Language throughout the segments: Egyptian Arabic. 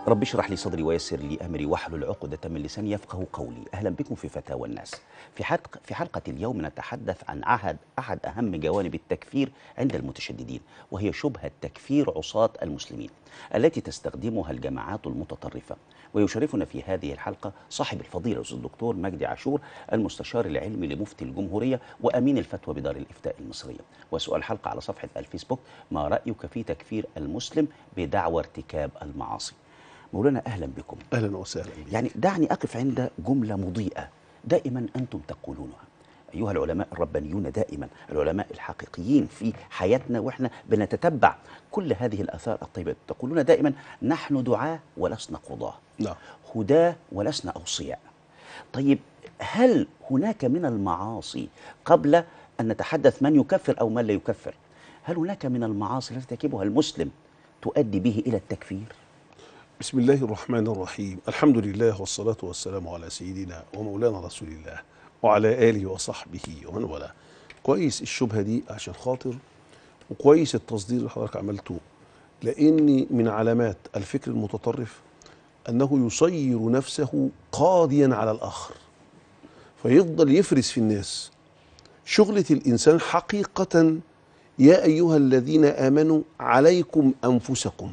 رب اشرح لي صدري ويسر لي امري واحلل عقدة من لساني يفقه قولي اهلا بكم في فتاوى الناس في حلقه في حلقه اليوم نتحدث عن عهد احد اهم جوانب التكفير عند المتشددين وهي شبهه تكفير عصاة المسلمين التي تستخدمها الجماعات المتطرفه ويشرفنا في هذه الحلقه صاحب الفضيله الاستاذ الدكتور مجدي عاشور المستشار العلمي لمفتي الجمهوريه وامين الفتوى بدار الافتاء المصريه وسؤال حلقه على صفحه الفيسبوك ما رايك في تكفير المسلم بدعوى ارتكاب المعاصي مولانا اهلا بكم اهلا وسهلا بك. يعني دعني اقف عند جمله مضيئه دائما انتم تقولونها ايها العلماء الربانيون دائما العلماء الحقيقيين في حياتنا واحنا بنتتبع كل هذه الاثار الطيبه تقولون دائما نحن دعاة ولسنا قضاة نعم هداة ولسنا اوصياء طيب هل هناك من المعاصي قبل ان نتحدث من يكفر او من لا يكفر هل هناك من المعاصي التي يرتكبها المسلم تؤدي به الى التكفير بسم الله الرحمن الرحيم الحمد لله والصلاة والسلام على سيدنا ومولانا رسول الله وعلى آله وصحبه ومن والاه كويس الشبهة دي عشان خاطر وكويس التصدير اللي حضرتك عملته لأن من علامات الفكر المتطرف أنه يصير نفسه قاضيا على الآخر فيفضل يفرس في الناس شغلة الإنسان حقيقة يا أيها الذين آمنوا عليكم أنفسكم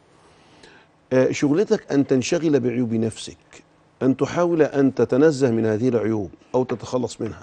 آه، شغلتك أن تنشغل بعيوب نفسك أن تحاول أن تتنزه من هذه العيوب أو تتخلص منها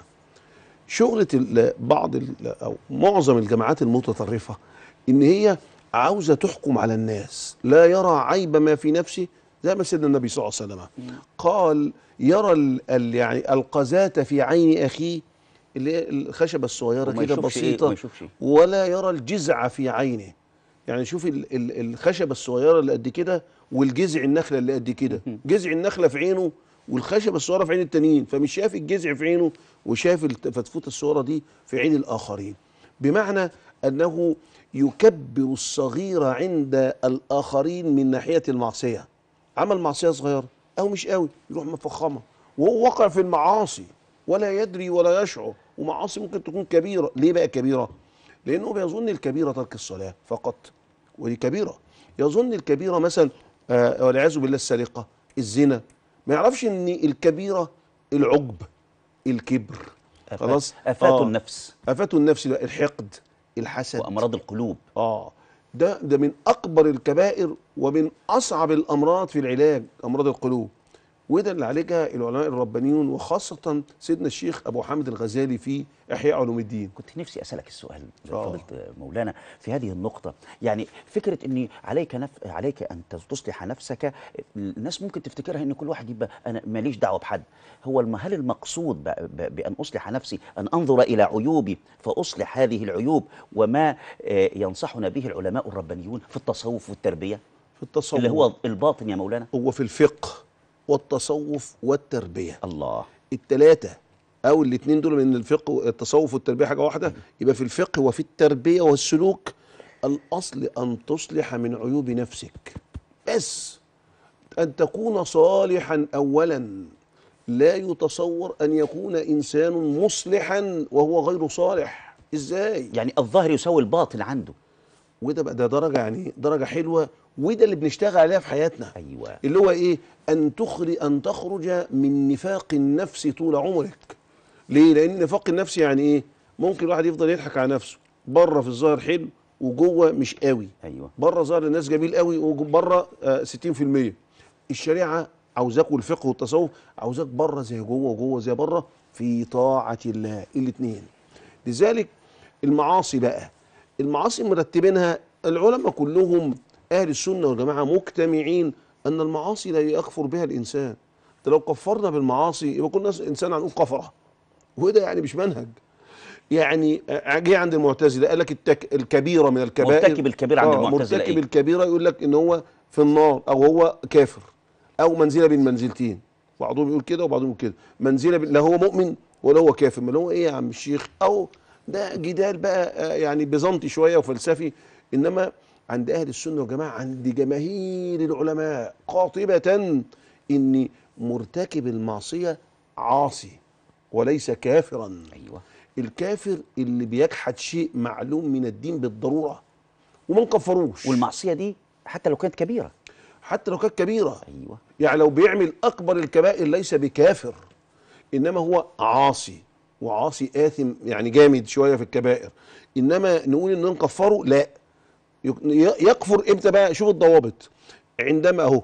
شغلة ال- بعض ال- أو معظم الجماعات المتطرفة إن هي عاوزة تحكم على الناس لا يرى عيب ما في نفسه زي ما سيدنا النبي صلى الله عليه وسلم قال يرى ال ال يعني القذاة في عين أخيه اللي هي الخشبة الصغيرة وما كده يشوفش إيه بسيطة وما يشوفش إيه. ولا يرى الجزع في عينه يعني شوف ال ال الخشبة الصغيرة اللي قد كده والجذع النخلة اللي قد كده جذع النخلة في عينه والخشبة الصغيرة في عين التانيين فمش شايف الجذع في عينه وشايف الفتفوتة الصغيرة دي في عين الآخرين بمعنى أنه يكبر الصغير عند الآخرين من ناحية المعصية عمل معصية صغيرة أو مش قوي يروح مفخمة وهو وقع في المعاصي ولا يدري ولا يشعر ومعاصي ممكن تكون كبيرة ليه بقى كبيرة لأنه بيظن الكبيرة ترك الصلاة فقط ودي كبيرة يظن الكبيرة مثلا آه، والعياذ بالله السرقة الزنا ما يعرفش ان الكبيرة العجب الكبر آفات- خلاص آفات آه. النفس آفات النفس بقى، الحقد الحسد وامراض القلوب اه ده ده من اكبر الكبائر ومن اصعب الامراض في العلاج امراض القلوب وده اللي عالجها العلماء الربانيون وخاصه سيدنا الشيخ ابو حامد الغزالي في احياء علوم الدين كنت نفسي اسالك السؤال آه. فضلت مولانا في هذه النقطه يعني فكره اني عليك نف... عليك ان تصلح نفسك الناس ممكن تفتكرها ان كل واحد يبقى انا ماليش دعوه بحد هو الم- هل المقصود ب... ب... بان اصلح نفسي ان انظر الى عيوبي فاصلح هذه العيوب وما آه، ينصحنا به العلماء الربانيون في التصوف والتربيه في التصوف اللي هو الباطن يا مولانا هو في الفقه والتصوف والتربيه الله التلاتة او الاثنين دول من الفقه والتصوف والتربيه حاجه واحده يبقى في الفقه وفي التربيه والسلوك الاصل ان تصلح من عيوب نفسك بس ان تكون صالحا اولا لا يتصور ان يكون انسان مصلحا وهو غير صالح ازاي يعني الظاهر يساوي الباطن عنده وده بقى ده درجه يعني درجه حلوه وده اللي بنشتغل عليها في حياتنا ايوه اللي هو ايه ان تخرج ان تخرج من نفاق النفس طول عمرك ليه لان نفاق النفس يعني ايه ممكن الواحد يفضل يضحك على نفسه بره في الظاهر حلو وجوه مش قوي ايوه بره ظاهر الناس جميل قوي وبره آه 60% الشريعه عاوزاك والفقه والتصوف عاوزاك بره زي جوه وجوه زي بره في طاعه الله الاثنين لذلك المعاصي بقى المعاصي مرتبينها العلماء كلهم اهل السنه والجماعه مجتمعين ان المعاصي لا يكفر بها الانسان ده لو كفرنا بالمعاصي يبقى كل الناس انسان هنقول كفره وده يعني مش منهج يعني آه، جه عند المعتزله قال لك التك... الكبيره من الكبائر مرتكب الكبيرة عند المعتزلة مرتكب إيه؟ الكبيره يقول لك ان هو في النار او هو كافر او منزله بين منزلتين بعضهم يقول كده وبعضهم يقول كده منزله بين- لا هو مؤمن ولا هو كافر ما هو ايه يا عم الشيخ او ده جدال بقى آه، يعني بيزنطي شويه وفلسفي انما عند اهل السنه والجماعه عند جماهير العلماء قاطبه ان مرتكب المعصيه عاصي وليس كافرا ايوه الكافر اللي بيجحد شيء معلوم من الدين بالضروره وما نكفروش والمعصيه دي حتى لو كانت كبيره حتى لو كانت كبيره ايوه يعني لو بيعمل اكبر الكبائر ليس بكافر انما هو عاصي وعاصي اثم يعني جامد شويه في الكبائر انما نقول ان نكفره لا يك- يكفر امتى بقى شوف الضوابط عندما اهو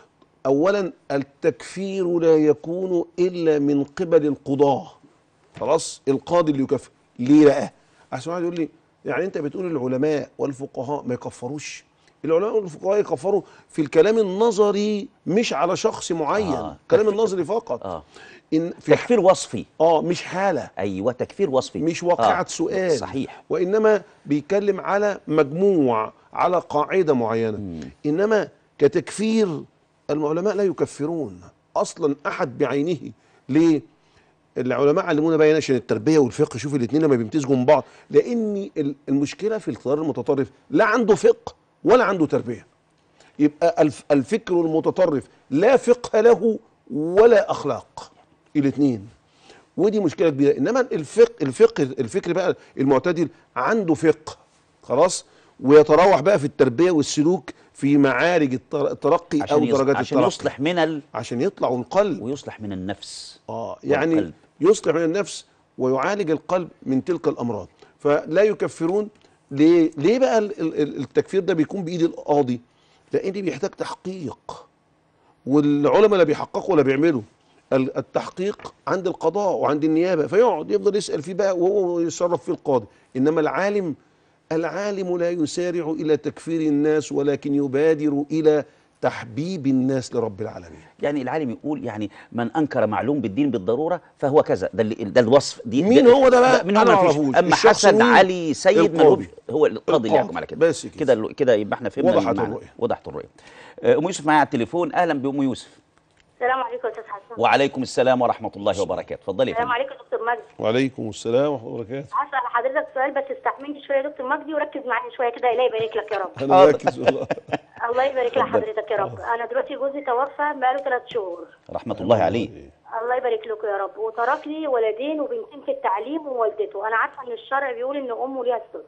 اولا التكفير لا يكون الا من قبل القضاه خلاص القاضي اللي يكفر ليه بقى عشان واحد يقول لي يعني انت بتقول العلماء والفقهاء ما يكفروش العلماء والفقهاء يكفروا في الكلام النظري مش على شخص معين آه. آه. الكلام النظري فقط اه ان في ح- تكفير وصفي اه مش حاله ايوه تكفير وصفي مش واقعة آه. سؤال صحيح وإنما بيتكلم على مجموع على قاعدة معينة إنما كتكفير العلماء لا يكفرون أصلا أحد بعينه ليه؟ العلماء علمونا بقى هنا عشان التربيه والفقه شوف الاثنين لما بيمتزجوا من بعض لان ال- المشكله في التيار المتطرف لا عنده فقه ولا عنده تربيه يبقى الف- الفكر المتطرف لا فقه له ولا اخلاق الاثنين ودي مشكله كبيره انما الفقه الفقه الفكر بقى المعتدل عنده فقه خلاص ويتراوح بقى في التربيه والسلوك في معارج التر- الترقي عشان او يص- درجات عشان الترقي يصلح من ال... عشان يطلعوا القلب ويصلح من النفس اه يعني والقلب. يصلح من النفس ويعالج القلب من تلك الامراض فلا يكفرون ليه ليه بقى ال- ال- التكفير ده بيكون بايد القاضي لان بيحتاج تحقيق والعلماء لا بيحققوا ولا بيعملوا ال- التحقيق عند القضاء وعند النيابه فيقعد يفضل يسال فيه بقى وهو يتصرف فيه القاضي انما العالم العالم لا يسارع الى تكفير الناس ولكن يبادر الى تحبيب الناس لرب العالمين يعني العالم يقول يعني من انكر معلوم بالدين بالضروره فهو كذا ده اللي ده الوصف دي مين هو ده بقى؟ مين أنا هو ما فيش معرفوش. اما الشخص حسن مين؟ علي سيد القاضي. ملوش هو القاضي اللي القاضي. يحكم على كده بس كده. كده ال- كده يبقى احنا فهمنا وضحت المعنى. الرؤية. وضحت الرؤيه آه، ام يوسف معايا على التليفون اهلا بام يوسف السلام عليكم يا استاذ حسن وعليكم السلام ورحمه الله وبركاته اتفضلي يا السلام فندم عليكم يا دكتور مجدي وعليكم السلام ورحمه الله وبركاته هسأل حضرتك سؤال بس استحملني شويه يا دكتور مجدي وركز معايا شويه كده الله يبارك لك يا رب انا حاضر. مركز والله الله يبارك لحضرتك يا رب انا دلوقتي جوزي توفى بقاله ثلاث شهور رحمه الله عليه الله يبارك لكم يا رب وترك لي ولدين وبنتين في التعليم ووالدته انا عارفه ان الشرع بيقول ان امه ليها الثلث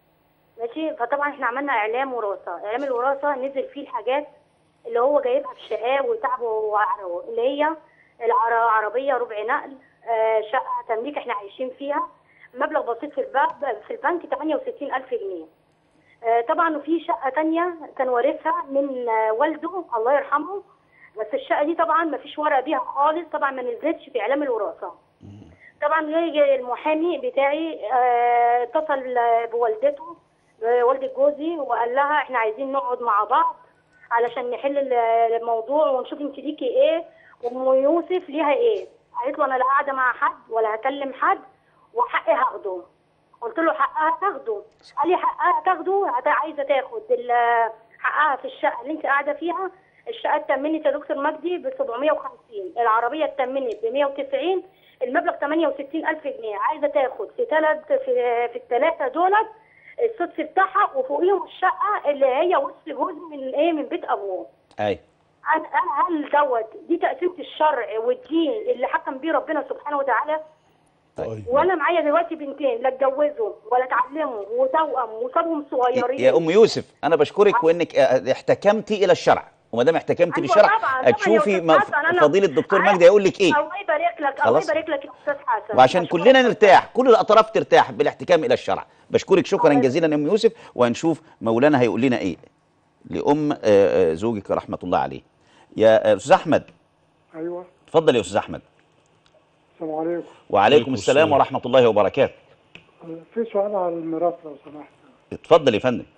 ماشي فطبعا احنا عملنا اعلام وراثه اعلام الوراثه نزل فيه الحاجات اللي هو جايبها بشقاه وتعبه وعرقه اللي هي العربيه ربع نقل آه، شقه تمليك احنا عايشين فيها مبلغ بسيط في البنك في البنك 68000 جنيه آه، طبعا وفي شقه تانية كان وارثها من آه، والده الله يرحمه بس الشقه دي طبعا ما فيش ورق بيها خالص طبعا ما نزلتش في اعلام الوراثه طبعا يجي المحامي بتاعي آه، اتصل آه، بوالدته آه، والدة جوزي وقال لها احنا عايزين نقعد مع بعض علشان نحل ال- الموضوع ونشوف انت ليكي ايه وام يوسف ليها ايه قالت له انا لا قاعده مع حد ولا هكلم حد وحقي هاخده قلت له حقها تاخده قال لي حقها تاخده هت- عايزه تاخد ال- حقها في الشقه اللي انت قاعده فيها الشقه اتمنت يا دكتور مجدي ب 750 العربيه اتمنت ب 190 المبلغ 68000 جنيه عايزه تاخد في ثلاث في, في الثلاثه دولت السدس بتاعها وفوقيهم الشقه اللي هي وصف جوزي من ايه من بيت ابوه اي انا أنا هل دوت دي تقسيمه الشرع والدين اللي حكم بيه ربنا سبحانه وتعالى طيب وانا معايا دلوقتي بنتين لا اتجوزوا ولا اتعلموا وتوأم وصابهم صغيرين يا ام يوسف انا بشكرك وانك آه، احتكمتي الى الشرع وما دام احتكمتي أيوة للشرع طبعاً، طبعاً يا هتشوفي أستاذ ما- حسن، أنا فضيله الدكتور عارف- مجدي هيقول لك ايه الله يبارك لك الله خلاص. يبارك لك يا استاذ حسن وعشان أشكرك كلنا جداً. نرتاح كل الاطراف ترتاح بالاحتكام الى الشرع بشكرك شكرا الله جزيلا يا ام يوسف وهنشوف مولانا هيقول لنا ايه لام آه، آه، زوجك رحمه الله عليه يا آه، استاذ احمد ايوه اتفضل يا استاذ احمد السلام عليكم وعليكم وعليكم السلام السلام. ورحمه الله وبركاته في سؤال على الميراث لو سمحت اتفضل يا فندم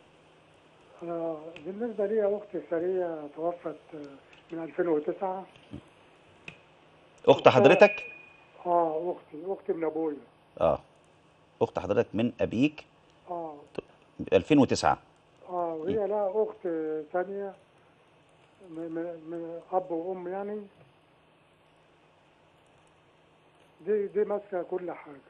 أنا بالنسبه لي اختي سريه توفت من 2009 اخت حضرتك اه اختي اختي من ابويا اه اخت حضرتك من ابيك اه 2009 اه وهي لها اخت ثانيه من, من, من اب وام يعني دي دي ماسكه كل حاجه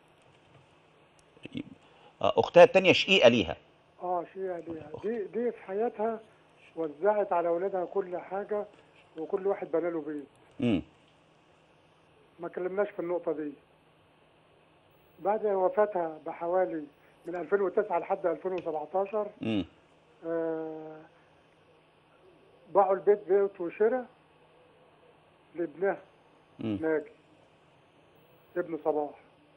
آه، اختها الثانيه شقيقه ليها اه شيء ليها دي دي في حياتها وزعت على اولادها كل حاجه وكل واحد بنى له بيت امم ما كلمناش في النقطة دي بعد وفاتها بحوالي من 2009 لحد 2017 امم آه، باعوا البيت بيت وشراء لابنها مم. ناجي ابن صباح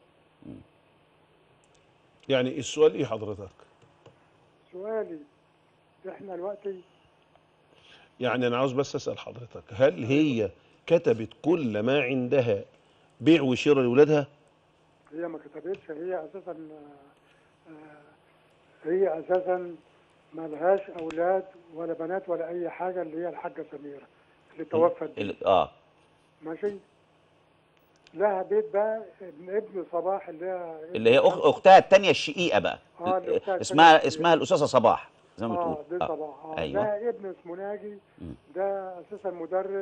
يعني السؤال ايه حضرتك سؤالي احنا دلوقتي يعني انا عاوز بس اسال حضرتك هل هي كتبت كل ما عندها بيع وشراء لاولادها هي ما كتبتش هي اساسا آه، آه، هي اساسا ما لهاش اولاد ولا بنات ولا اي حاجه اللي هي الحاجه سميره اللي توفت دي. ال- اه ماشي لها بيت بقى ابن ابن صباح اللي هي اللي هي أخ... اختها الثانيه الشقيقه بقى آه، اللي أختها اسمها التانية اسمها الاستاذه صباح زي ما اه بتقول دي صباح اه ايوه ده ابن اسمه ناجي مم. ده اساسا مدرس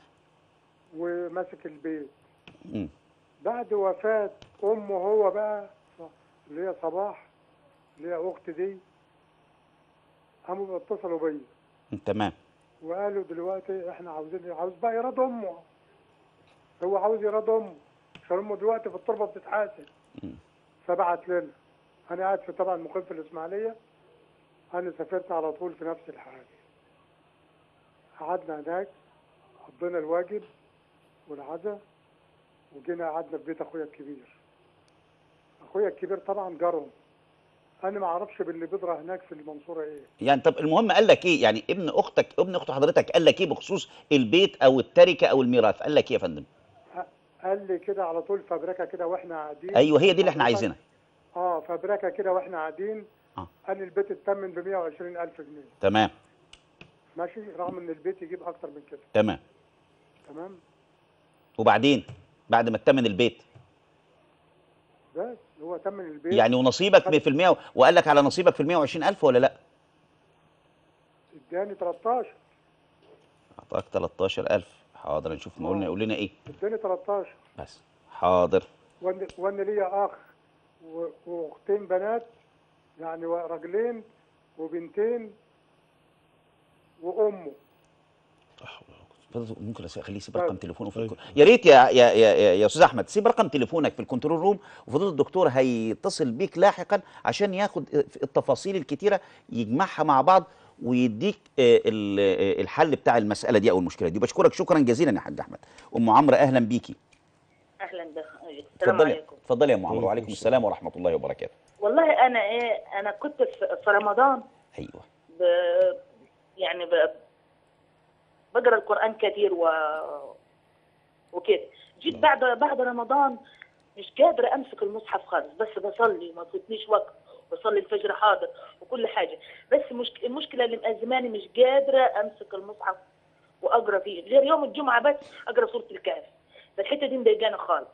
وماسك البيت مم. بعد وفاة أمه هو بقى اللي هي صباح اللي هي أختي دي قاموا اتصلوا بيا تمام وقالوا دلوقتي احنا عاوزين عاوز بقى يراد أمه هو عاوز يراد أمه عشان أمه دلوقتي في التربة بتتحاسب مم. فبعت لنا أنا قاعد في طبعا مقيم في الإسماعيلية أنا سافرت على طول في نفس الحال قعدنا هناك قضينا الواجب والعزاء وجينا قعدنا في بيت اخويا الكبير اخويا الكبير طبعا جارهم انا ما اعرفش باللي بيضرب هناك في المنصوره ايه يعني طب المهم قال لك ايه يعني ابن اختك ابن اخت حضرتك قال لك ايه بخصوص البيت او التركه او الميراث قال لك ايه يا فندم قال لي كده على طول فبركه كده واحنا قاعدين ايوه هي دي اللي احنا عايزينها اه فبركه كده واحنا قاعدين آه. قال لي البيت اتمن ب 120 الف جنيه تمام ماشي رغم ان البيت يجيب اكتر من كده تمام تمام وبعدين بعد ما تمن البيت بس هو تمن البيت يعني ونصيبك في المية وقال لك على نصيبك في المية وعشرين ألف ولا لا اداني 13 أعطاك 13000 حاضر نشوف ما قلنا يقول لنا إيه اداني 13 بس حاضر وان وان ليا اخ و- واختين بنات يعني راجلين وبنتين وامه فضل- ممكن أس- اخليه يسيب طيب. رقم تليفونه في طيب. الكو... يا ريت يا يا يا, يا, يا استاذ احمد سيب رقم تليفونك في الكنترول روم وفضل الدكتور هيتصل بيك لاحقا عشان ياخد التفاصيل الكتيره يجمعها مع بعض ويديك آه، ال- آه، الحل بتاع المساله دي او المشكله دي بشكرك شكرا جزيلا يا حاج احمد ام عمرو اهلا بيكي اهلا بك السلام اتفضلي عليكم اتفضلي يا ام عمرو وعليكم وعليكم السلام ورحمه الله وبركاته والله انا ايه انا كنت في في رمضان ايوه ب يعني ب بقرا القران كثير و وكده جيت بعد بعد رمضان مش قادره امسك المصحف خالص بس بصلي ما فوتنيش وقت بصلي الفجر حاضر وكل حاجه بس مشك... المشكله اللي مأزماني مش قادره امسك المصحف واقرا فيه غير يوم الجمعه بس اقرا سوره الكهف فالحته دي مضايقاني خالص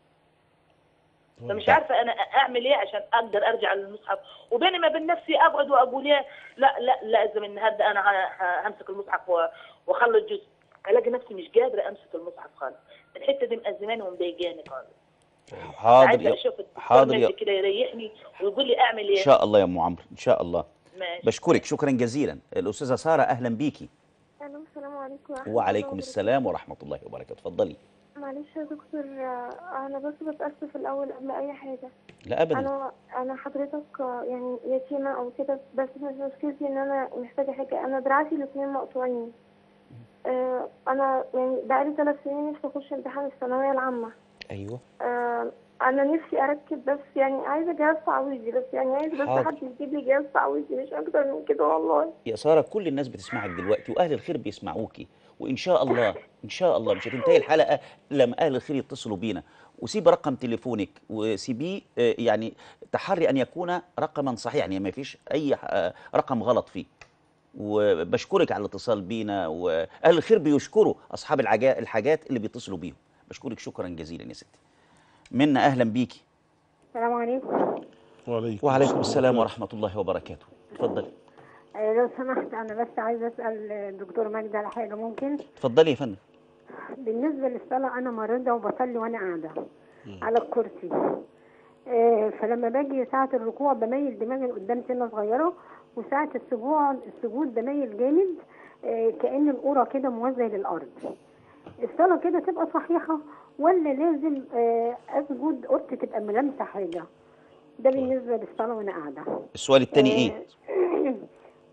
فمش عارفه انا اعمل ايه عشان اقدر ارجع للمصحف وبيني ما بين نفسي اقعد واقول ايه لا لا لازم النهارده انا ه- ه- همسك المصحف و- واخلص جزء الاقي نفسي مش قادره امسك المصحف خالص الحته دي مأزماني ومضايقاني خالص حاضر عايزه يا اشوف الدكتور حاضر يا مجدي كده يريحني ويقول لي اعمل ان ايه شاء الله يا ام عمرو ان شاء الله ماشي بشكرك شكرا جزيلا الاستاذه ساره اهلا بيكي الو السلام عليكم ورحمة وعليكم الله السلام ورحمه الله وبركاته اتفضلي وبركاته. معلش يا دكتور آه، انا بس بتأسف الاول قبل اي حاجه لا ابدا انا انا حضرتك آه، يعني يتيمه او كده بس مش مشكلتي ان انا محتاجه حاجه انا دراعتي الاثنين مقطوعين آه، انا يعني بقالي ثلاث سنين نفسي اخش امتحان الثانويه العامه ايوه آه، انا نفسي اركب بس يعني عايزه جهاز تعويضي بس يعني عايز بس حاضر. حد يجيب لي جهاز تعويضي مش اكتر من كده والله يا ساره كل الناس بتسمعك دلوقتي واهل الخير بيسمعوكي وان شاء الله ان شاء الله مش هتنتهي الحلقه لما اهل الخير يتصلوا بينا وسيب رقم تليفونك وسيبيه آه، يعني تحري ان يكون رقما صحيحا يعني ما فيش اي آه، رقم غلط فيه وبشكرك على الاتصال بينا واهل الخير بيشكروا اصحاب العجا- الحاجات اللي بيتصلوا بيهم بشكرك شكرا جزيلا يا ستي منا اهلا بيكي السلام عليكم وعليكم, وعليكم السلام ورحمه الله وبركاته اتفضلي آه، لو سمحت انا بس عايزه اسال الدكتور مجدي على حاجه ممكن اتفضلي يا فندم بالنسبه للصلاه انا مريضه وبصلي وانا قاعده على الكرسي آه، فلما باجي ساعه الركوع بميل دماغي لقدام سنه صغيره وساعه السجوع السجود بميل جامد آه، كان القرى كده موازيه للارض الصلاه كده تبقى صحيحه ولا لازم آه، اسجد قرطي تبقى ملامسه حاجه ده بالنسبه للصلاه وانا قاعده السؤال الثاني ايه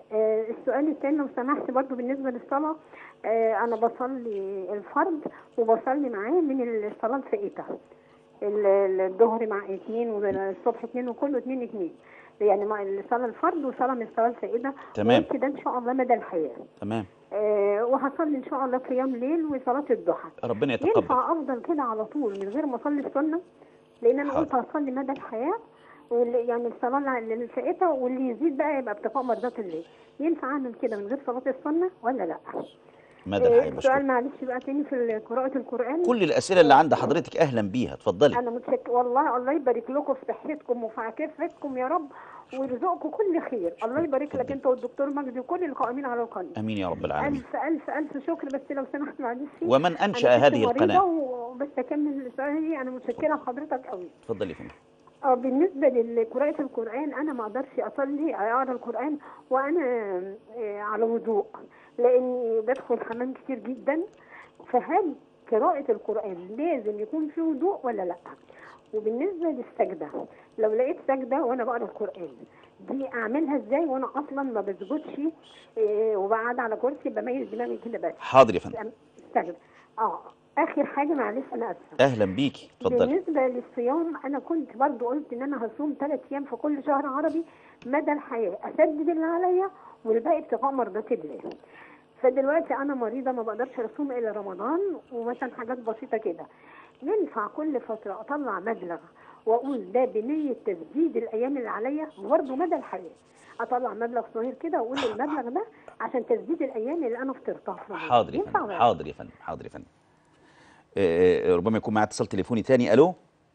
آه، السؤال الثاني لو سمحت برضو بالنسبة للصلاة آه، أنا بصلي الفرض وبصلي معاه من الصلاة الفائتة ال- ال- الظهر مع اثنين والصبح اثنين وكله اثنين اثنين يعني مع الصلاة الفرض وصلاة من الصلاة الفائتة تمام. كده إن شاء الله مدى الحياة تمام آه، وهصلي إن شاء الله قيام ليل وصلاة الضحى ربنا يتقبل ينفع افضل كده على طول من غير ما اصلي السنه لان انا حاضر. قلت هصلي مدى الحياه واللي يعني الصلاه اللي اللي فاتها واللي يزيد بقى يبقى ابتغاء مرضات الله ينفع اعمل كده من غير صلاه السنه ولا لا؟ مدى آه، الحياه بشكرك السؤال معلش بقى تاني في قراءه القران كل الاسئله اللي عند حضرتك اهلا بيها اتفضلي انا متشكر والله الله يبارك لكم في صحتكم وفي عافيتكم يا رب ويرزقكم كل خير الله يبارك لك انت والدكتور مجدي وكل القائمين على القناه امين يا رب العالمين الف الف الف شكر بس لو سمحت معلش ومن انشا أنا كنت هذه مريضة القناه وبس اكمل سؤالي انا متشكره لحضرتك قوي اتفضلي يا فندم اه بالنسبه لقراءه القران انا ما اقدرش اصلي اقرا القران وانا آه، على وضوء لاني بدخل حمام كتير جدا فهل قراءه القران لازم يكون في وضوء ولا لا وبالنسبه للسجده لو لقيت سجده وانا بقرا القران دي اعملها ازاي وانا اصلا ما بسجدش آه، وبقعد على كرسي بميز دماغي كده بس حاضر يا فندم استجد اه اخر حاجه معلش انا اسفه اهلا بيكي اتفضلي بالنسبه للصيام انا كنت برضو قلت ان انا هصوم ثلاث ايام في كل شهر عربي مدى الحياه اسدد اللي عليا والباقي ابتغاء مرضات الله فدلوقتي انا مريضه ما بقدرش اصوم الا رمضان ومثلا حاجات بسيطه كده ينفع كل فتره اطلع مبلغ واقول ده بنيه تسديد الايام اللي عليا برضه مدى الحياه اطلع مبلغ صغير كده واقول المبلغ ده عشان تسديد الايام اللي انا فطرتها في رمضان حاضر يا ينفع فندم ولا لا؟ حاضر يا فندم حاضر يا فندم آه، آه، ربما يكون معايا اتصال تليفوني تاني الو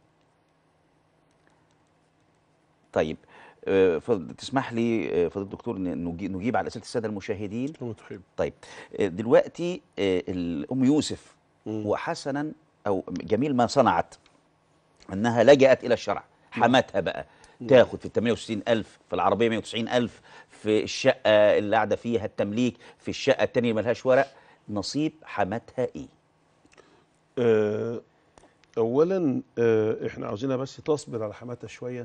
طيب آه، فض- تسمح لي آه، فضيله الدكتور ن- نجي- نجيب على اسئله الساده المشاهدين لو تحب طيب آه، دلوقتي آه، الام يوسف مم. وحسنا او جميل ما صنعت انها لجأت الى الشرع حماتها بقى تاخد في ال 68000 في العربيه 190000 في الشقه اللي قاعده فيها التمليك في الشقه الثانيه ملهاش ورق نصيب حماتها ايه آه، اولا آه، احنا عاوزينها بس تصبر على حماتها شويه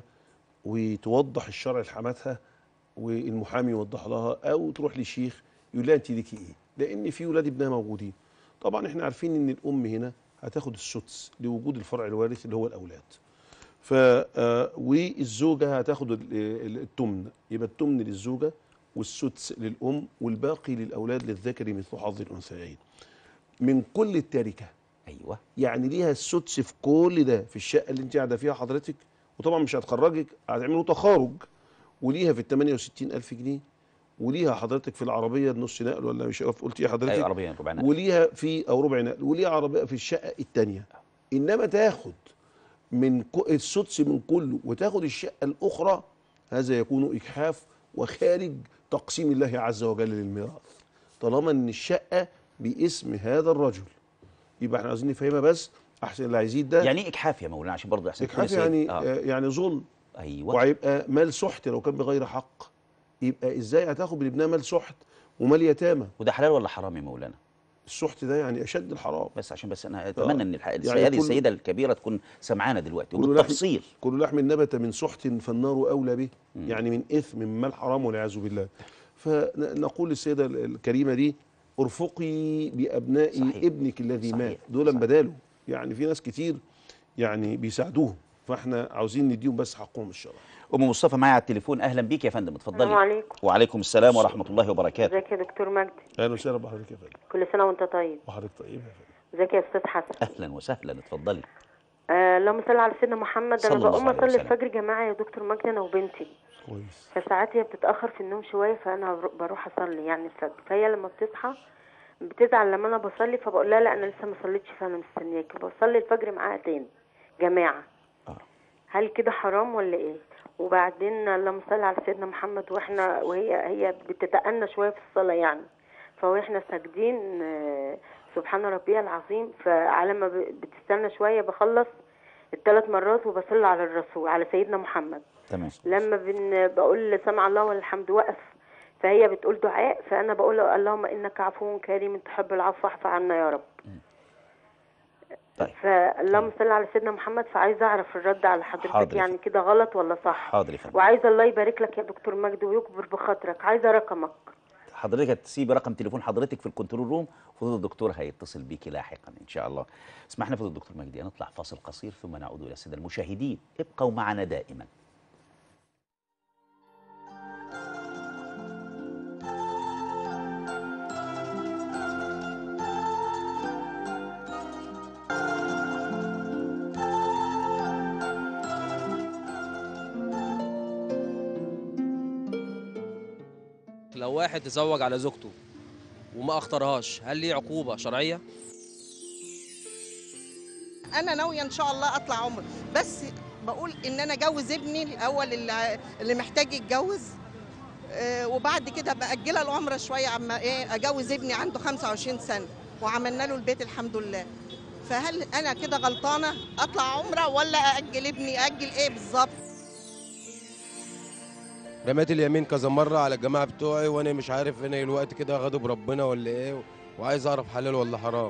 وتوضح الشرع لحماتها والمحامي يوضح لها او تروح لشيخ يقول لها انت ليكي ايه لان في ولاد ابنها موجودين طبعا احنا عارفين ان الام هنا هتاخد السدس لوجود الفرع الوارث اللي هو الاولاد ف آه، والزوجه هتاخد ال- ال- التمن يبقى التمن للزوجه والسدس للام والباقي للاولاد للذكر مثل حظ الانثيين من كل التركه ايوه يعني ليها السدس في كل ده في الشقه اللي انت قاعده فيها حضرتك وطبعا مش هتخرجك هتعملوا تخارج وليها في ال 68000 جنيه وليها حضرتك في العربيه النص نقل ولا مش عارف قلت ايه حضرتك ايوه عربيه ربع نقل وليها في او ربع نقل وليها عربيه في الشقه الثانيه انما تاخد من ك- السدس من كله وتاخد الشقه الاخرى هذا يكون اجحاف وخارج تقسيم الله عز وجل للميراث طالما ان الشقه باسم هذا الرجل يبقى احنا عايزين نفهمها بس احسن اللي هيزيد ده يعني ايه اجحاف يا مولانا عشان برضه احسن اجحاف تكون يعني سيد. آه. آه. يعني ظلم ايوه وهيبقى مال سحت لو كان بغير حق يبقى ازاي هتاخد من ابنها مال سحت ومال يتامى وده حلال ولا حرام يا مولانا السحت ده يعني اشد الحرام بس عشان بس انا اتمنى ان الح... يعني هذه كل- السيده الكبيره تكون سمعانا دلوقتي كل لحم- وبالتفصيل كل لحم نبت من سحت فالنار اولى به يعني من اثم من مال حرام والعياذ بالله فنقول للسيده الكريمه دي ارفقي بابناء صحيح. ابنك الذي صحيح. مات دول صحيح. بداله يعني في ناس كتير يعني بيساعدوهم فاحنا عاوزين نديهم بس حقهم الشرعي ام مصطفى معايا على التليفون اهلا بيك يا فندم اتفضلي السلام عليكم وعليكم السلام ورحمه الله وبركاته ازيك يا دكتور مجدي اهلا وسهلا بحضرتك يا فندم كل سنه وانت طيب وحضرتك طيب يا فندم ازيك يا استاذ حسن اهلا وسهلا اتفضلي آه اللهم صل على سيدنا محمد صلى انا الله بقوم عليه اصلي وسلم. الفجر جماعه يا دكتور مجدي انا وبنتي كويس فساعات هي بتتاخر في النوم شويه فانا بر- بروح اصلي يعني الفجر فهي لما بتصحى بتزعل لما انا بصلي فبقول لها لا انا لسه ما صليتش فانا مستنياكي بصلي الفجر معاها تاني جماعه آه. هل كده حرام ولا ايه وبعدين اللهم صل على سيدنا محمد واحنا وهي هي بتتأنى شويه في الصلاه يعني فواحنا ساجدين آه، سبحان ربي العظيم فعلى ما ب- بتستنى شويه بخلص الثلاث مرات وبصلي على الرسول على سيدنا محمد تمام لما بن بقول سمع الله والحمد وقف فهي بتقول دعاء فانا بقول اللهم انك عفو كريم تحب العفو فاعف عنا يا رب طيب. فاللهم صل على سيدنا محمد فعايزه اعرف الرد على حضرتك حاضر. يعني كده غلط ولا صح حاضر يا فندم وعايزه الله يبارك لك يا دكتور مجدي ويكبر بخاطرك عايزه رقمك حضرتك هتسيبي رقم تليفون حضرتك في الكنترول روم فضل الدكتور هيتصل بيكي لاحقا ان شاء الله اسمحنا فضل الدكتور مجدي أن نطلع فاصل قصير ثم نعود الى الساده المشاهدين ابقوا معنا دائما لو واحد تزوج على زوجته وما اختارهاش هل ليه عقوبة شرعية؟ انا ناويه ان شاء الله اطلع عمر بس بقول ان انا اجوز ابني الاول اللي اللي محتاج يتجوز آه، وبعد كده باجلها العمره شويه عما ايه اجوز ابني عنده 25 سنه وعملنا له البيت الحمد لله فهل انا كده غلطانه اطلع عمره ولا ااجل ابني ااجل ايه بالظبط رميت اليمين كذا مرة على الجماعة بتوعي وانا مش عارف انا الوقت كده غضب ربنا ولا ايه وعايز اعرف حلال ولا حرام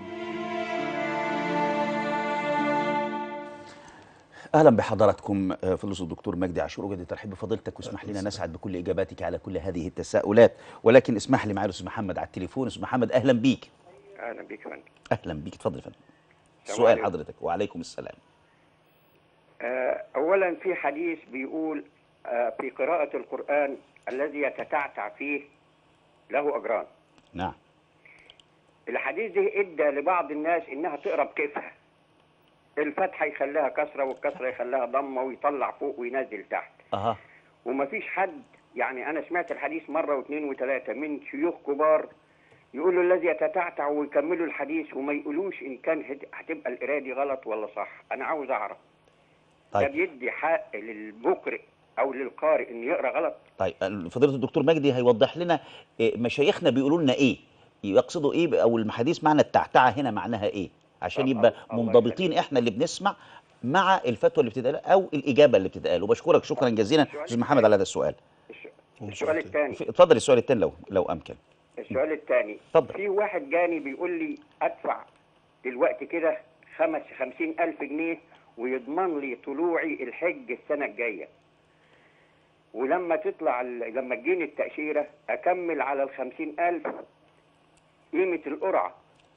اهلا بحضراتكم آه، فضل الدكتور مجدي عاشور وجد ترحيب بفضيلتك واسمح لنا نسعد بكل اجاباتك على كل هذه التساؤلات ولكن اسمح لي معايا الاستاذ محمد على التليفون استاذ محمد اهلا بيك اهلا بيك يا فندم اهلا بيك اتفضل يا فندم السلام سؤال عليكم. حضرتك وعليكم السلام آه، اولا في حديث بيقول آه، في قراءه القران الذي يتتعتع فيه له اجران نعم الحديث ده ادى لبعض الناس انها تقرا بكيفها الفتحه يخليها كسره والكسره يخليها ضمه ويطلع فوق وينزل تحت اها ومفيش حد يعني انا سمعت الحديث مره واثنين وثلاثه من شيوخ كبار يقولوا الذي يتتعتع ويكملوا الحديث وما يقولوش ان كان هت- هتبقى القرايه دي غلط ولا صح انا عاوز اعرف ده طيب بيدي حق للمقرئ او للقارئ انه يقرا غلط طيب فضيله الدكتور مجدي هيوضح لنا إيه، مشايخنا بيقولوا لنا ايه يقصدوا ايه او المحاديث معنى التعتعه هنا معناها ايه عشان طب يبقى الله منضبطين احنا اللي بنسمع مع الفتوى اللي بتتقال او الاجابه اللي بتتقال وبشكرك شكرا جزيلا السؤال استاذ محمد على هذا السؤال السؤال الثاني ف- اتفضل السؤال الثاني لو لو امكن السؤال الثاني اتفضل. في واحد جاني بيقول لي ادفع دلوقتي كده خمس خمسين ألف جنيه ويضمن لي طلوعي الحج السنة الجاية ولما تطلع ال- لما تجيني التأشيرة أكمل على الخمسين ألف قيمة القرعة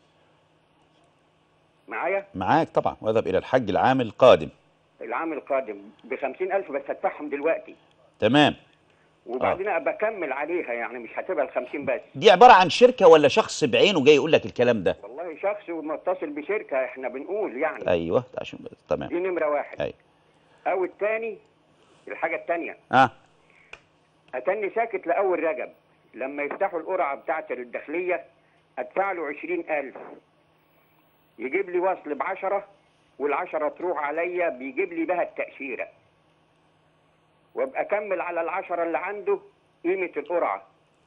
معايا معاك طبعا واذهب الى الحج العام القادم العام القادم بخمسين ألف بس هدفعهم دلوقتي تمام وبعدين أبقى أكمل عليها يعني مش هتبقى الخمسين بس دي عباره عن شركه ولا شخص بعينه جاي يقول لك الكلام ده والله شخص ومتصل بشركة احنا بنقول يعني ايوه عشان تمام دي نمرة واحد ايوه أو الثاني الحاجة الثانية اه أتني ساكت لأول رجب لما يفتحوا القرعة بتاعة الداخلية أدفع له عشرين ألف يجيب لي وصل بعشرة والعشرة تروح عليا بيجيب لي بها التأشيرة وابقى أكمل على العشرة اللي عنده قيمة القرعة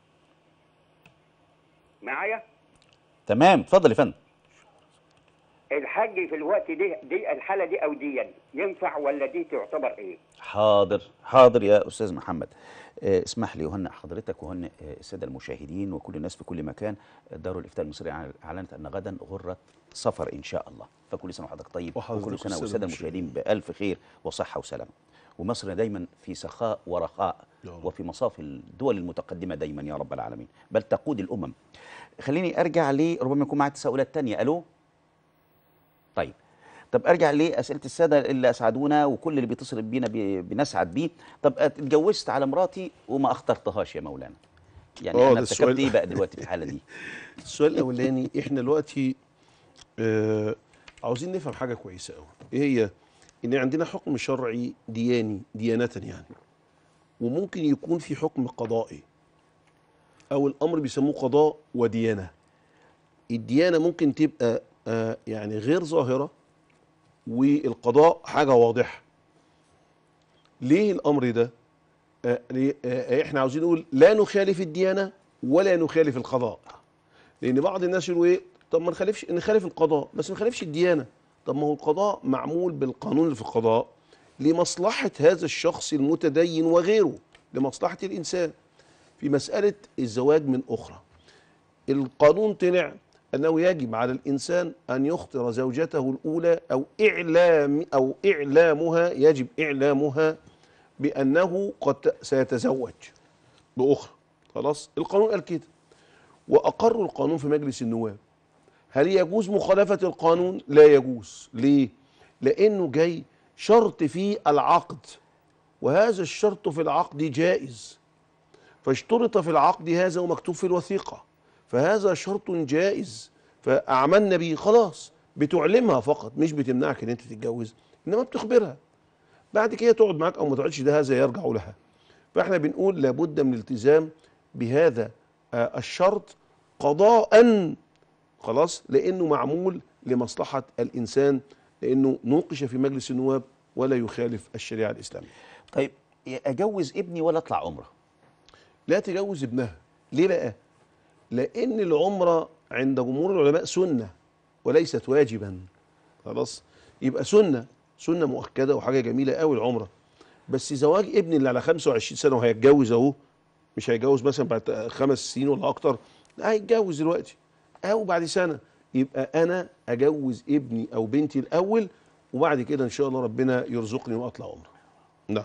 معايا تمام اتفضل يا فندم الحج في الوقت دي دي الحالة دي أو دي ينفع ولا دي تعتبر إيه؟ حاضر حاضر يا استاذ محمد آه، اسمح لي وهنئ حضرتك وهنئ آه، الساده المشاهدين وكل الناس في كل مكان دار الافتاء المصريه اعلنت ان غدا غره سفر ان شاء الله فكل سنه وحضرتك طيب وحضرتك وكل سنه والسادة والساده المشاهدين. المشاهدين بالف خير وصحه وسلامه ومصر دايما في سخاء ورخاء يا رب. وفي مصاف الدول المتقدمه دايما يا رب العالمين بل تقود الامم خليني ارجع ل ربما يكون معي تساؤلات تانية الو طيب طب ارجع لاسئله الساده اللي اسعدونا وكل اللي بيتصل بينا بي- بنسعد بيه طب اتجوزت على مراتي وما اخترتهاش يا مولانا يعني آه، انا ده ارتكبت السؤال. ايه بقى دلوقتي في الحاله دي السؤال الاولاني احنا دلوقتي آه عاوزين نفهم حاجه كويسه قوي ايه هي ان عندنا حكم شرعي دياني ديانه يعني وممكن يكون في حكم قضائي او الامر بيسموه قضاء وديانه الديانه ممكن تبقى آه يعني غير ظاهره والقضاء حاجه واضحه ليه الامر ده آه ليه- آه احنا عاوزين نقول لا نخالف الديانه ولا نخالف القضاء لان بعض الناس يقولوا ايه طب ما نخالفش نخالف القضاء بس ما نخالفش الديانه طب ما هو القضاء معمول بالقانون اللي في القضاء لمصلحه هذا الشخص المتدين وغيره لمصلحه الانسان في مساله الزواج من اخرى القانون طلع أنه يجب على الإنسان أن يخطر زوجته الأولى أو إعلام أو إعلامها يجب إعلامها بأنه قد ت- سيتزوج بأخرى خلاص القانون قال كده وأقروا القانون في مجلس النواب هل يجوز مخالفة القانون؟ لا يجوز ليه؟ لأنه جاي شرط فيه العقد وهذا الشرط في العقد جائز فاشترط في العقد هذا ومكتوب في الوثيقة فهذا شرط جائز فأعملنا به خلاص بتعلمها فقط مش بتمنعك ان انت تتجوز انما بتخبرها بعد كده تقعد معاك او ما تقعدش ده هذا يرجع لها فاحنا بنقول لابد من الالتزام بهذا آه، الشرط قضاء خلاص لانه معمول لمصلحه الانسان لانه نوقش في مجلس النواب ولا يخالف الشريعه الاسلاميه. طيب اجوز ابني ولا اطلع عمره لا تجوز ابنها ليه بقى لان العمره عند جمهور العلماء سنه وليست واجبا خلاص يبقى سنه سنه مؤكده وحاجه جميله قوي العمره بس زواج ابني اللي على 25 سنه وهيتجوز اهو مش هيتجوز مثلا بعد خمس سنين ولا اكتر لا هيتجوز دلوقتي او بعد سنه يبقى انا اجوز ابني او بنتي الاول وبعد كده ان شاء الله ربنا يرزقني واطلع عمره نعم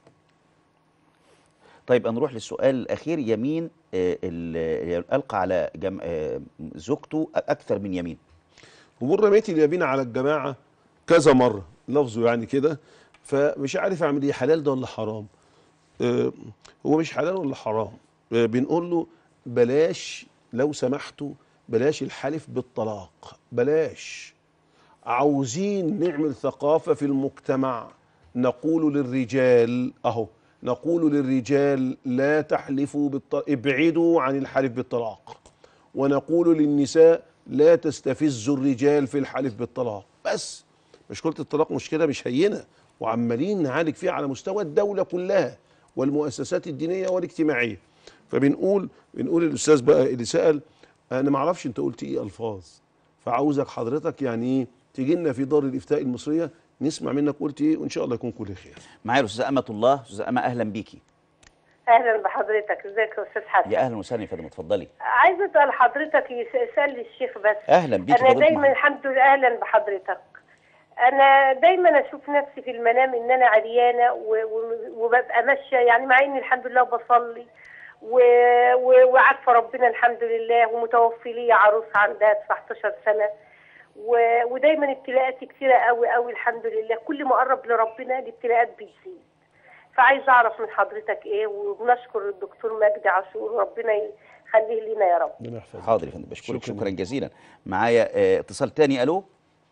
طيب نروح للسؤال الاخير يمين آه، ال- القى على جم... آه، زوجته اكثر من يمين ومر رميت اليمين على الجماعه كذا مره لفظه يعني كده فمش عارف اعمل ايه حلال ده ولا حرام آه، هو مش حلال ولا حرام آه، بنقول له بلاش لو سمحتوا بلاش الحلف بالطلاق بلاش عاوزين نعمل ثقافة في المجتمع نقول للرجال أهو نقول للرجال لا تحلفوا بالطلاق ابعدوا عن الحلف بالطلاق ونقول للنساء لا تستفزوا الرجال في الحلف بالطلاق بس مشكلة الطلاق مشكلة مش هينة وعمالين نعالج فيها على مستوى الدولة كلها والمؤسسات الدينية والاجتماعية فبنقول بنقول الأستاذ بقى اللي سأل أنا ما أعرفش أنت قلت إيه ألفاظ فعاوزك حضرتك يعني إيه تيجي لنا في دار الإفتاء المصرية نسمع منك قلت إيه وإن شاء الله يكون كل خير معايا الاستاذه امه الله استاذه امه اهلا بيكي اهلا بحضرتك ازيك يا استاذ حسن يا اهلا وسهلا يا فندم اتفضلي عايزه اسال حضرتك يس- اسال لي الشيخ بس اهلا بيكي انا فضيلة دايما معانا. الحمد لله اهلا بحضرتك انا دايما اشوف نفسي في المنام ان انا عريانه و- و- وببقى ماشيه يعني مع اني الحمد لله بصلي و- و- وعارفه ربنا الحمد لله ومتوفي لي عروس عندها 19 سنه و- ودايما ابتلاءاتي كتيره قوي قوي الحمد لله كل ما اقرب لربنا الابتلاءات بتزيد فعايز اعرف من حضرتك ايه ونشكر الدكتور مجدي عاشور ربنا يخليه لنا يا رب ربنا يحفظك حاضر يا فندم بشكرك شكراً. شكرا جزيلا معايا آه، اتصال تاني الو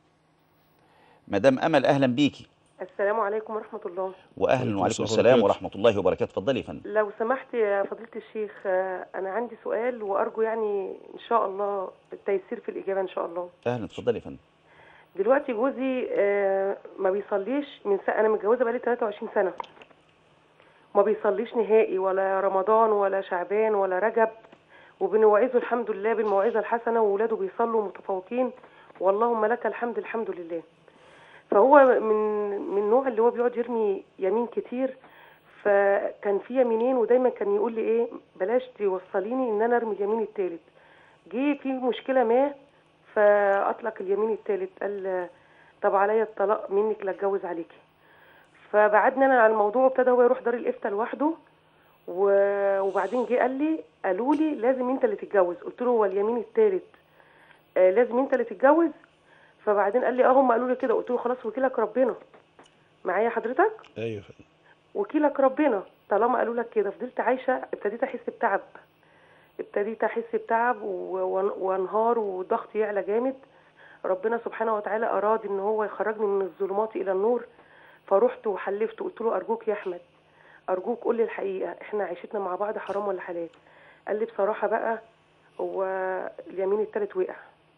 مدام امل اهلا بيكي السلام عليكم ورحمة الله واهلا وعليكم وعليكم السلام السلام وبركاته. ورحمه الله وبركاته اتفضلي يا فندم لو سمحت يا فضيلة الشيخ آه، أنا عندي سؤال وأرجو يعني إن شاء الله التيسير في الإجابة إن شاء الله اهلا اتفضلي يا فندم دلوقتي جوزي آه، ما بيصليش من سنة أنا متجوزة بقالي 23 سنة ما بيصليش نهائي ولا رمضان ولا شعبان ولا رجب وبنوعظه الحمد لله بالموعظة الحسنة وولاده بيصلوا متفوقين واللهم لك الحمد الحمد لله فهو من من النوع اللي هو بيقعد يرمي يمين كتير فكان في يمينين ودايما كان يقول لي ايه بلاش توصليني ان انا ارمي اليمين التالت جه في مشكله ما فاطلق اليمين التالت قال طب عليا الطلاق منك لا اتجوز عليكي فبعدنا انا عن الموضوع وابتدى هو يروح دار الافتاء لوحده و- وبعدين جه قال لي قالوا لي لازم انت اللي تتجوز قلت له هو اليمين التالت آه لازم انت اللي تتجوز فبعدين قال لي اه هم قالوا لي كده قلت له خلاص وكيلك ربنا معايا حضرتك أيوة يا فندم. وكيلك ربنا طالما قالوا لك كده فضلت عايشه ابتديت احس بتعب ابتديت احس بتعب و- وان- وانهار وضغطي يعلى جامد ربنا سبحانه وتعالى اراد ان هو يخرجني من الظلمات الى النور فرحت وحلفت قلت له ارجوك يا احمد ارجوك قول لي الحقيقه احنا عيشتنا مع بعض حرام ولا حلال قال لي بصراحه بقى هو اليمين التالت وقع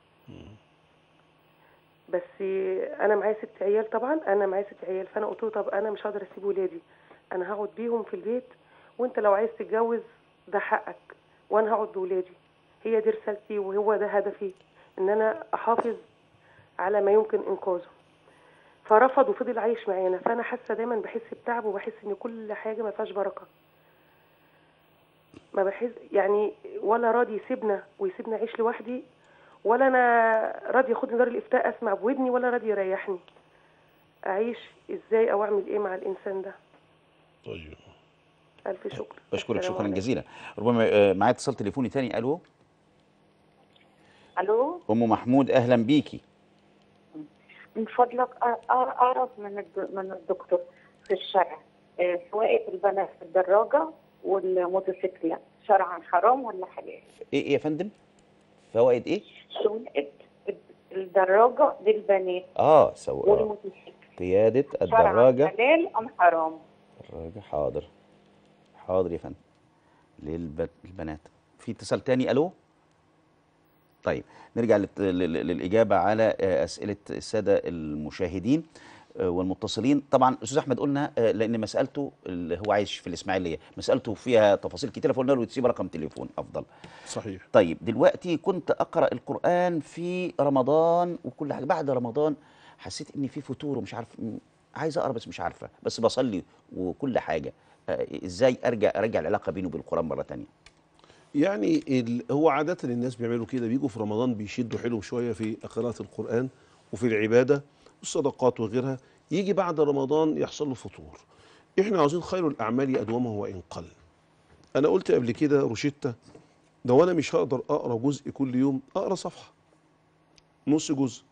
بس انا معايا ست عيال طبعا انا معايا ست عيال فانا قلت له طب انا مش هقدر اسيب ولادي انا هقعد بيهم في البيت وانت لو عايز تتجوز ده حقك وانا هقعد بولادي هي دي رسالتي وهو ده هدفي ان انا احافظ على ما يمكن انقاذه فرفض وفضل عايش معانا فانا حاسه دايما بحس بتعب وبحس ان كل حاجه ما فيهاش بركه ما بحس يعني ولا راضي يسيبنا ويسيبنا عيش لوحدي ولا انا راضي اخد دار الافتاء اسمع بودني ولا راضي يريحني اعيش ازاي او اعمل ايه مع الانسان ده طيب الف شكر بشكرك السلام شكرا عليكم. جزيلا ربما آه، معايا اتصال تليفوني تاني الو الو ام محمود اهلا بيكي من فضلك أ- أ- اعرف من الد- من الدكتور في الشرع آه، سواقه البنات في الدراجه والموتوسيكلات شرعا حرام ولا حلال؟ ايه ايه يا فندم فوائد ايه سواقه الدراجه للبنات اه سواء والموتوسيكل قياده شرعا الدراجه حلال ام حرام؟ الدراجه حاضر حاضر يا فندم للبنات في اتصال تاني الو طيب نرجع للت- لل- للاجابه على آه، اسئله الساده المشاهدين آه، والمتصلين طبعا استاذ احمد قلنا آه، لان مسالته اللي هو عايش في الاسماعيليه مسالته فيها تفاصيل كتيره فقلنا له تسيب رقم تليفون افضل صحيح طيب دلوقتي كنت اقرا القران في رمضان وكل حاجه بعد رمضان حسيت ان في فتور ومش عارف م- عايز اقرا بس مش عارفه بس بصلي وكل حاجه آه، ازاي ارجع ارجع العلاقه بينه وبين القران مره تانية يعني ال... هو عادة الناس بيعملوا كده بيجوا في رمضان بيشدوا حيلهم شوية في قراءة القرآن وفي العبادة والصدقات وغيرها يجي بعد رمضان يحصل له فطور احنا عاوزين خير الأعمال أدومه وإن قل أنا قلت قبل كده روشتة لو أنا مش هقدر أقرأ جزء كل يوم أقرأ صفحة نص جزء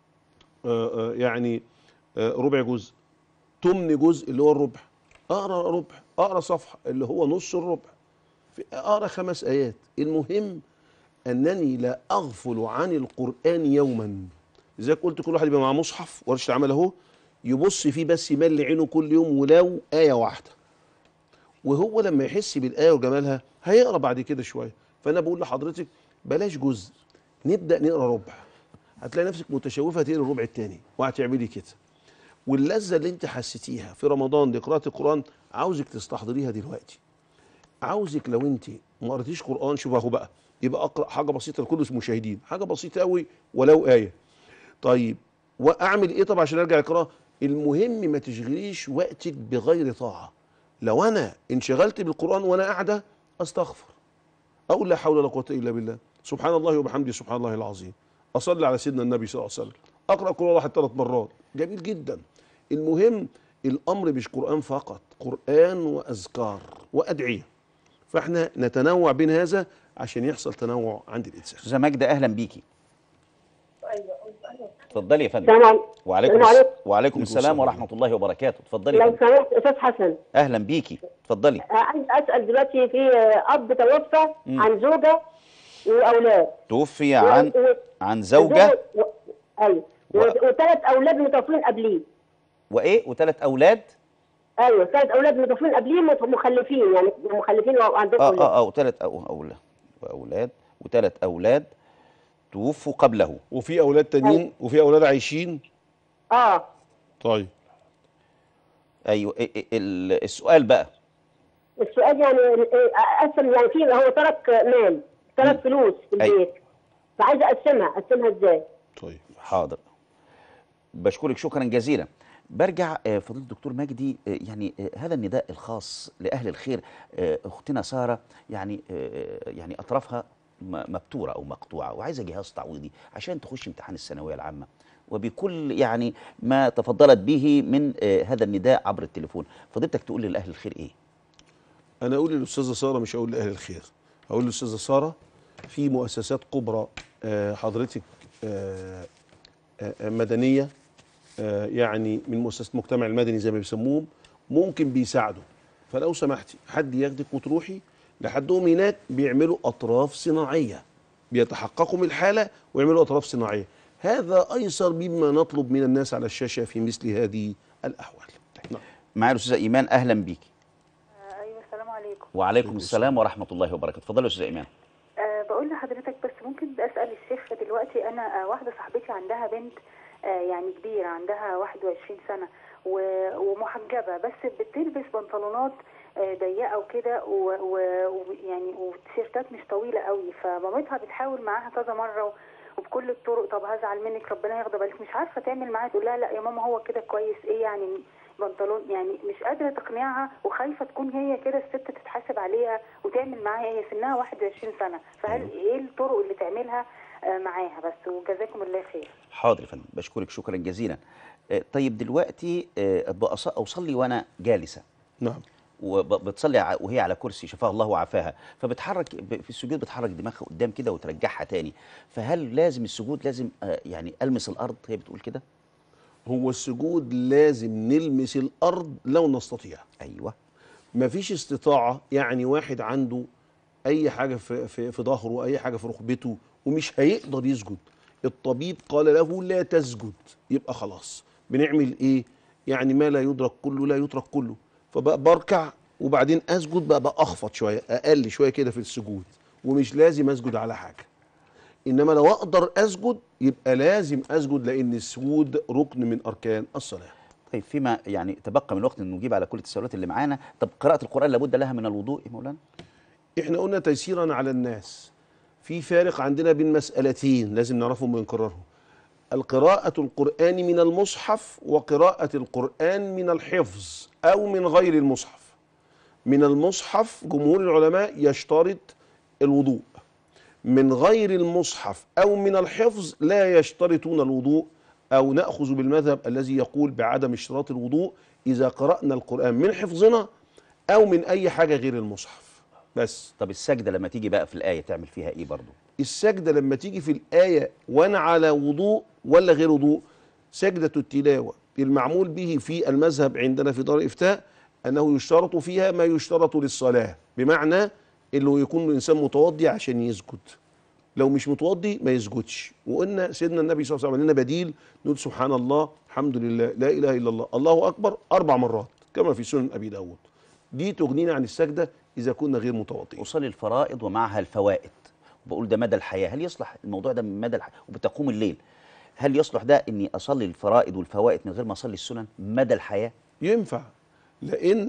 آه آه يعني آه ربع جزء تمن جزء اللي هو الربع أقرأ ربع أقرأ صفحة اللي هو نص الربع في اقرا خمس ايات المهم انني لا اغفل عن القران يوما لذلك قلت كل واحد يبقى معاه مصحف ورشه العمل اهو يبص فيه بس يملي عينه كل يوم ولو ايه واحده وهو لما يحس بالايه وجمالها هيقرا بعد كده شويه فانا بقول لحضرتك بلاش جزء نبدا نقرا ربع هتلاقي نفسك متشوفه تقرا الربع الثاني وهتعملي كده واللذه اللي انت حسيتيها في رمضان لقراءه القران عاوزك تستحضريها دلوقتي عاوزك لو انت ما قريتيش قران شوف اهو بقى يبقى اقرا حاجه بسيطه لكل المشاهدين حاجه بسيطه قوي ولو ايه طيب واعمل ايه طبعا عشان ارجع القراءه المهم ما تشغليش وقتك بغير طاعه لو انا انشغلت بالقران وانا قاعده استغفر اقول لا حول ولا قوه الا بالله سبحان الله وبحمده سبحان الله العظيم اصلي على سيدنا النبي صلى الله عليه وسلم اقرا قران واحد ثلاث مرات جميل جدا المهم الامر مش قران فقط قران واذكار وادعيه فاحنا نتنوع بين هذا عشان يحصل تنوع عند الانسان استاذه ماجده اهلا بيكي اتفضلي يا فندم السلام عليكم. وعليكم السلام الس- عليكم. وعليكم السلام ورحمه الله وبركاته اتفضلي يا لو فندم سمحت استاذ حسن اهلا بيكي اتفضلي آه، عايز اسال دلوقتي في آه، اب توفى مم. عن زوجه واولاد توفي عن و- و- عن زوجه و- ايوه و- وثلاث اولاد متوفين قبليه وايه وثلاث اولاد ايوه ثلاث اولاد متوفين قبليه مت- مخلفين يعني مخلفين وعندهم اه اولاد اه اه وثلاث اولاد واولاد وثلاث اولاد توفوا قبله وفي اولاد تانيين وفي اولاد عايشين اه طيب ايوه إيه- إيه- ال- السؤال بقى السؤال يعني آه، اقسم يعني في هو ترك مال ترك فلوس في أيوة. البيت فعايزه اقسمها اقسمها ازاي؟ طيب حاضر بشكرك شكرا جزيلا برجع آه، فضيله الدكتور مجدي آه، يعني آه، هذا النداء الخاص لاهل الخير آه، اختنا ساره يعني آه، يعني اطرافها م- مبتوره او مقطوعه وعايزه جهاز تعويضي عشان تخش امتحان الثانويه العامه وبكل يعني ما تفضلت به من آه، هذا النداء عبر التليفون فضيلتك تقول لاهل الخير ايه انا اقول للاستاذه ساره مش هقول لاهل الخير هقول للاستاذه ساره في مؤسسات كبرى آه، حضرتك آه، آه، مدنيه آه، يعني من مؤسسات المجتمع المدني زي ما بيسموهم ممكن بيساعدوا فلو سمحتي حد ياخدك وتروحي لحدهم هناك بيعملوا اطراف صناعيه بيتحققوا من الحاله ويعملوا اطراف صناعيه هذا ايسر مما نطلب من الناس على الشاشه في مثل هذه الاحوال نعم. معايا الاستاذه ايمان اهلا بيكي ايوه السلام عليكم وعليكم السلام ورحمه الله وبركاته اتفضلي يا استاذه ايمان أه بقول لحضرتك بس ممكن اسال الشيخ دلوقتي انا آه، واحده صاحبتي عندها بنت آه، يعني كبيره عندها 21 سنه و- ومحجبه بس بتلبس بنطلونات آه، ضيقه وكده و- و- ويعني وتيشيرتات مش طويله قوي فمامتها بتحاول معاها كذا مره وبكل الطرق طب هزعل منك ربنا ياخد بالك مش عارفه تعمل معاها تقول لها لا يا ماما هو كده كويس ايه يعني بنطلون يعني مش قادره تقنعها وخايفه تكون هي كده الست تتحاسب عليها وتعمل معاها هي سنها 21 سنه فهل ايه الطرق اللي تعملها آه، معاها بس وجزاكم الله خير حاضر يا فندم بشكرك شكرا جزيلا آه، طيب دلوقتي آه، بأص- أصلي وأنا جالسة نعم وبتصلي ع- وهي على كرسي شفاها الله وعافاها فبتحرك ب- في السجود بتحرك دماغها قدام كده وترجعها تاني فهل لازم السجود لازم آه، يعني ألمس الأرض هي بتقول كده هو السجود لازم نلمس الارض لو نستطيع ايوه مفيش استطاعه يعني واحد عنده اي حاجه في في, في ظهره اي حاجه في ركبته ومش هيقدر يسجد الطبيب قال له لا تسجد يبقى خلاص بنعمل ايه يعني ما لا يدرك كله لا يترك كله فبقى بركع وبعدين اسجد بقى, بقى اخفض شويه اقل شويه كده في السجود ومش لازم اسجد على حاجه انما لو اقدر اسجد يبقى لازم اسجد لان السجود ركن من اركان الصلاه طيب فيما يعني تبقى من الوقت ان نجيب على كل التساؤلات اللي معانا طب قراءة القرآن لابد لها من الوضوء يا مولانا احنا قلنا تيسيرا على الناس في فارق عندنا بين مسألتين لازم نعرفهم ونكررهم القراءة القرآن من المصحف وقراءة القرآن من الحفظ أو من غير المصحف من المصحف جمهور العلماء يشترط الوضوء من غير المصحف أو من الحفظ لا يشترطون الوضوء أو نأخذ بالمذهب الذي يقول بعدم اشتراط الوضوء إذا قرأنا القرآن من حفظنا أو من أي حاجة غير المصحف بس طب السجدة لما تيجي بقى في الآية تعمل فيها ايه برضو السجدة لما تيجي في الآية وأنا على وضوء ولا غير وضوء سجدة التلاوة المعمول به في المذهب عندنا في دار الإفتاء أنه يشترط فيها ما يشترط للصلاة بمعنى انه يكون الانسان متوضي عشان يسجد لو مش متوضي ما يسجدش وقلنا سيدنا النبي صلى الله عليه وسلم لنا بديل نقول سبحان الله الحمد لله لا اله الا الله الله اكبر اربع مرات كما في سنن ابي داود دي تغنينا عن السجده اذا كنا غير متوضئين أصلي الفرائض ومعها الفوائد بقول ده مدى الحياة هل يصلح الموضوع ده من مدى الحياة وبتقوم الليل هل يصلح ده اني اصلي الفرائض والفوائد من غير ما اصلي السنن مدى الحياة ينفع لان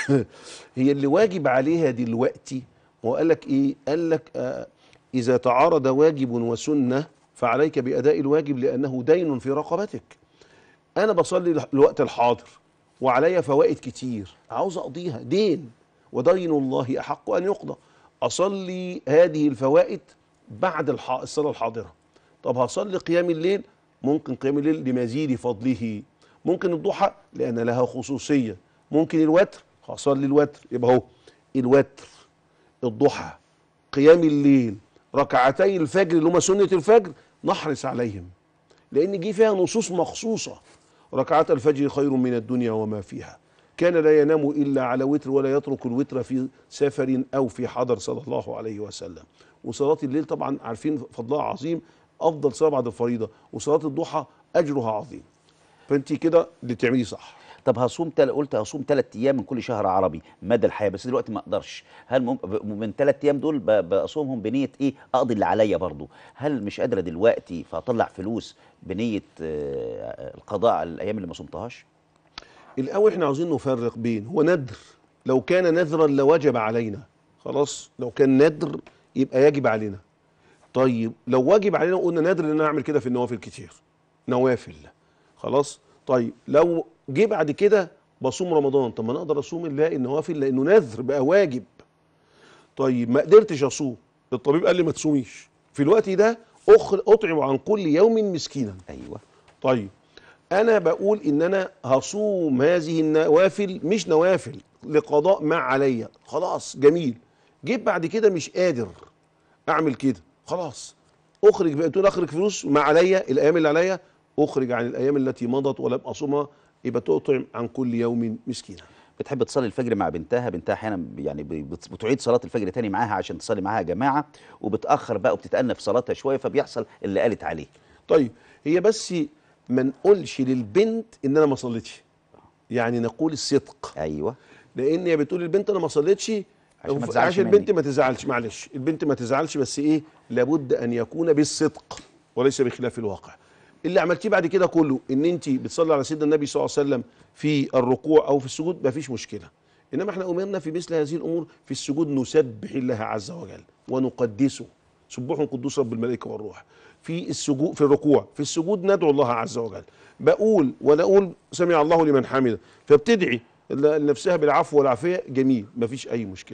هي اللي واجب عليها دلوقتي هو قال لك ايه قال لك آه اذا تعارض واجب وسنه فعليك باداء الواجب لانه دين في رقبتك انا بصلي الوقت الحاضر وعليا فوائد كتير عاوز اقضيها دين ودين الله احق ان يقضى اصلي هذه الفوائد بعد الح- الصلاه الحاضره طب هصلي قيام الليل ممكن قيام الليل لمزيد فضله ممكن الضحى لان لها خصوصيه ممكن الوتر هصلي الوتر يبقى هو الوتر الضحى قيام الليل ركعتي الفجر اللي هما سنه الفجر نحرص عليهم لان جه فيها نصوص مخصوصه ركعات الفجر خير من الدنيا وما فيها كان لا ينام الا على وتر ولا يترك الوتر في سفر او في حضر صلى الله عليه وسلم وصلاه الليل طبعا عارفين فضلها عظيم افضل صلاه بعد الفريضه وصلاه الضحى اجرها عظيم فانت كده اللي تعمليه صح طب هصوم تل... قلت هصوم ثلاث ايام من كل شهر عربي مدى الحياه بس دلوقتي ما اقدرش هل مم... ب- من ثلاث ايام دول ب... بصومهم بنيه ايه اقضي اللي عليا برضو هل مش قادره دلوقتي فاطلع فلوس بنيه آه، القضاء على الايام اللي ما صمتهاش الاول احنا عاوزين نفرق بين هو ندر لو كان نذرا لوجب علينا خلاص لو كان ندر يبقى يجب علينا طيب لو واجب علينا قلنا نادر ان انا اعمل كده في النوافل كتير نوافل خلاص طيب لو جه بعد كده بصوم رمضان طب ما انا اقدر اصوم نلاقي النوافل لانه نذر بقى واجب طيب ما قدرتش اصوم الطبيب قال لي ما تصوميش في الوقت ده أخر اطعم عن كل يوم مسكينا ايوه طيب انا بقول ان انا هصوم هذه النوافل مش نوافل لقضاء ما عليا خلاص جميل جيت بعد كده مش قادر اعمل كده خلاص اخرج بقى تقول اخرج فلوس ما عليا الايام اللي عليا اخرج عن الايام التي مضت ولم اصومها يبقى تطعم عن كل يوم مسكينا بتحب تصلي الفجر مع بنتها بنتها احيانا يعني بت- بتعيد صلاه الفجر تاني معاها عشان تصلي معاها جماعه وبتاخر بقى وبتتأنى في صلاتها شويه فبيحصل اللي قالت عليه طيب هي بس ما نقولش للبنت ان انا ما صليتش يعني نقول الصدق ايوه لان هي بتقول للبنت انا ما صليتش عشان ما تزعلش عشان البنت مني. ما تزعلش معلش البنت ما تزعلش بس ايه لابد ان يكون بالصدق وليس بخلاف الواقع اللي عملتيه بعد كده كله ان انت بتصلي على سيدنا النبي صلى الله عليه وسلم في الركوع او في السجود ما فيش مشكله انما احنا امرنا في مثل هذه الامور في السجود نسبح الله عز وجل ونقدسه سبوح قدوس رب الملائكه والروح في السجود في الركوع في السجود ندعو الله عز وجل بقول ولا اقول سمع الله لمن حمده فبتدعي لنفسها بالعفو والعافيه جميل ما فيش اي مشكله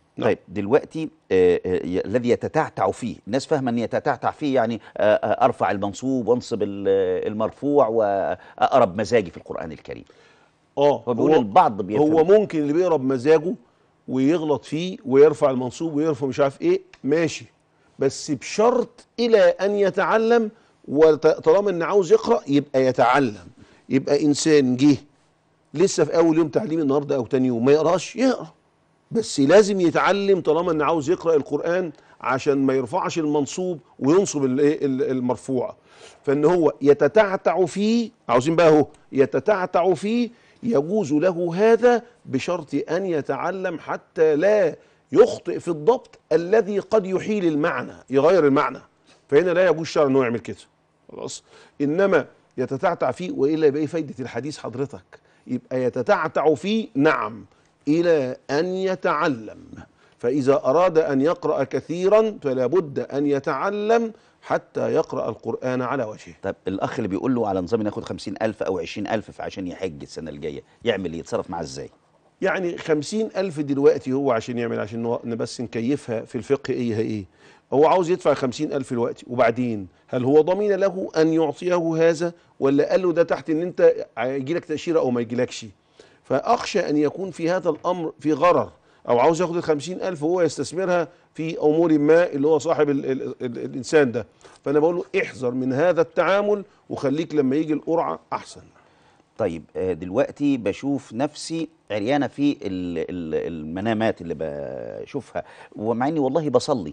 طيب دلوقتي آه، آه، ي- الذي يتتعتع فيه الناس فاهمه ان يتتعتع فيه يعني آه، آه، ارفع المنصوب وانصب ال- آه، المرفوع واقرب مزاجي في القران الكريم اه هو بيقول البعض بيفهم هو ممكن اللي بيقرا بمزاجه ويغلط فيه ويرفع المنصوب ويرفع مش عارف ايه ماشي بس بشرط الى ان يتعلم وطالما ان عاوز يقرا يبقى يتعلم يبقى انسان جه لسه في اول يوم تعليم النهارده او تاني يوم ما يقراش يقرا بس لازم يتعلم طالما ان عاوز يقرا القران عشان ما يرفعش المنصوب وينصب الايه ال- المرفوع فان هو يتتعتع فيه عاوزين بقى اهو يتتعتع فيه يجوز له هذا بشرط ان يتعلم حتى لا يخطئ في الضبط الذي قد يحيل المعنى يغير المعنى فهنا لا يجوز شرعا انه يعمل كده خلاص انما يتتعتع فيه والا يبقى ايه فايده الحديث حضرتك يبقى يتتعتع فيه نعم الى ان يتعلم فاذا اراد ان يقرا كثيرا فلا بد ان يتعلم حتى يقرا القران على وجهه طب الاخ اللي بيقول له على نظام ياخد 50000 او 20000 فعشان يحج السنه الجايه يعمل ايه يتصرف معاه ازاي يعني خمسين ألف دلوقتي هو عشان يعمل عشان نو- بس نكيفها في الفقه ايه هي ايه هو عاوز يدفع خمسين ألف دلوقتي وبعدين هل هو ضمين له أن يعطيه هذا ولا قال له ده تحت ان انت يجي لك تأشيرة او ما يجيلكش فأخشى أن يكون في هذا الأمر في غرر أو عاوز ياخد الخمسين ألف وهو يستثمرها في أمور ما اللي هو صاحب ال ال ال الإنسان ده فأنا بقول له احذر من هذا التعامل وخليك لما يجي القرعة أحسن طيب آه، دلوقتي بشوف نفسي عريانه في ال- ال- المنامات اللي بشوفها ومع اني والله بصلي